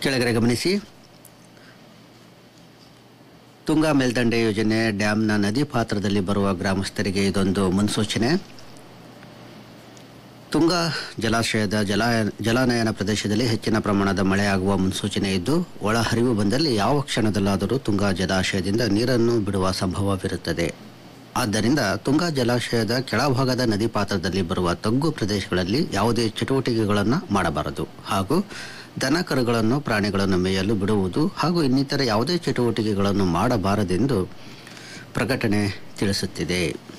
ಕೆಳಗಡೆ ಗಮನಿಸಿ ತುಂಗಾ ಮೇಲ್ದಂಡೆ ಯೋಜನೆ ಡ್ಯಾಂನ ನದಿ ಪಾತ್ರದಲ್ಲಿ ಬರುವ ಗ್ರಾಮಸ್ಥರಿಗೆ ಇದೊಂದು ಮುನ್ಸೂಚನೆ ತುಂಗಾ ಜಲಾಶಯದ ಜಲಾಯ ಜಲಾನಯನ ಪ್ರದೇಶದಲ್ಲಿ ಹೆಚ್ಚಿನ ಪ್ರಮಾಣದ ಮಳೆಯಾಗುವ ಮುನ್ಸೂಚನೆ ಇದ್ದು ಒಳಹರಿವು ಬಂದಲ್ಲಿ ಯಾವ ಕ್ಷಣದಲ್ಲಾದರೂ ತುಂಗಾ ಜಲಾಶಯದಿಂದ ನೀರನ್ನು ಬಿಡುವ ಸಂಭವವಿರುತ್ತದೆ ಆದ್ದರಿಂದ ತುಂಗಾ ಜಲಾಶಯದ ಕೆಳಭಾಗದ ನದಿ ಪಾತ್ರದಲ್ಲಿ ಬರುವ ತಗ್ಗು ಪ್ರದೇಶಗಳಲ್ಲಿ ಯಾವುದೇ ಚಟುವಟಿಕೆಗಳನ್ನು ಮಾಡಬಾರದು ಹಾಗೂ ದನ ಕರುಗಳನ್ನು ಪ್ರಾಣಿಗಳನ್ನು ಮೇಯಲು ಬಿಡುವುದು ಹಾಗೂ ಇನ್ನಿತರ ಯಾವುದೇ ಚಟುವಟಿಕೆಗಳನ್ನು ಮಾಡಬಾರದೆಂದು ಪ್ರಕಟಣೆ ತಿಳಿಸುತ್ತಿದೆ